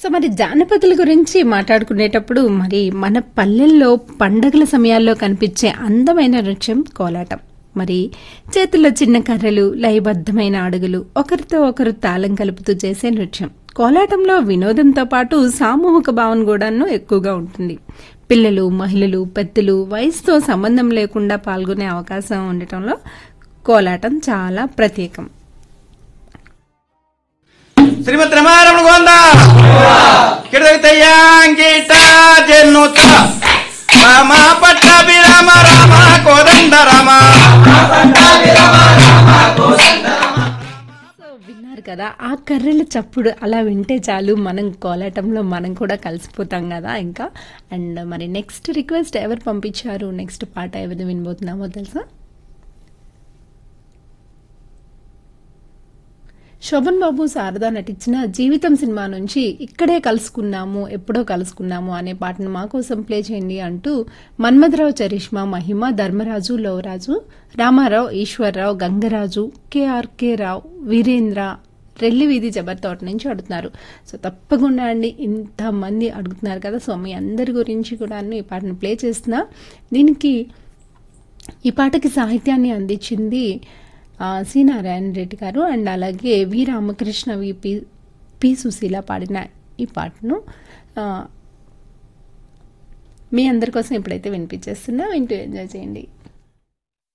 so మరి జానపదుల గురించి మాట్లాడుకునేటప్పుడు మరి మన పల్లెల్లో పండగల సమయాల్లో కనిపించే అందమైన నృత్యం కోలాటం మరి చేతుల్లో చిన్న కర్రలు లయబద్ధమైన అడుగులు ఒకరితో ఒకరు తాళం కలుపుతూ చేసే నృత్యం కోలాటంలో వినోదంతో పాటు సామూహిక భావన కూడాను ఎక్కువగా ఉంటుంది పిల్లలు మహిళలు పెద్దలు వయసుతో సంబంధం లేకుండా పాల్గొనే అవకాశం ఉండటంలో కోలాటం చాలా ప్రత్యేకం శ్రీమద్ రమారమణ గోంద కిడతయ్యాంగిట జన్నుత రామ పట్టాభి రామ రామ కోదండ రామ సో విన్నారు కదా ఆ కర్రెల చప్పుడు అలా వింటే చాలు మనం కోలాటంలో మనం కూడా కలిసిపోతాం కదా ఇంకా అండ్ మరి నెక్స్ట్ రిక్వెస్ట్ ఎవరు పంపించారు నెక్స్ట్ పాట ఎవరిది వినబోతున్నామో తెలుసా శోభన్ బాబు శారద నటించిన జీవితం సినిమా నుంచి ఇక్కడే కలుసుకున్నాము ఎప్పుడో కలుసుకున్నాము అనే పాటను మా కోసం ప్లే చేయండి అంటూ మన్మథరావు చరిష్మా మహిమ ధర్మరాజు లోవరాజు రామారావు ఈశ్వరరావు గంగరాజు కేఆర్కే రావు వీరేంద్ర రెల్లి వీధి జబర్తోట నుంచి అడుగుతున్నారు సో తప్పకుండా అండి ఇంతమంది అడుగుతున్నారు కదా సో మీ అందరి గురించి కూడా ఈ పాటను ప్లే చేస్తున్నా దీనికి ఈ పాటకి సాహిత్యాన్ని అందించింది ఆ, సి నారాయణ రెడ్డి గారు అండ్ అలాగే V Ramakrishna V P P Susheela పాడిన ఈ పాటను ఆ, మీ అందరి కోసం ఇప్పుడైతే వినిపించేస్తున్నా వింటూ ఎంజాయ్ చేయండి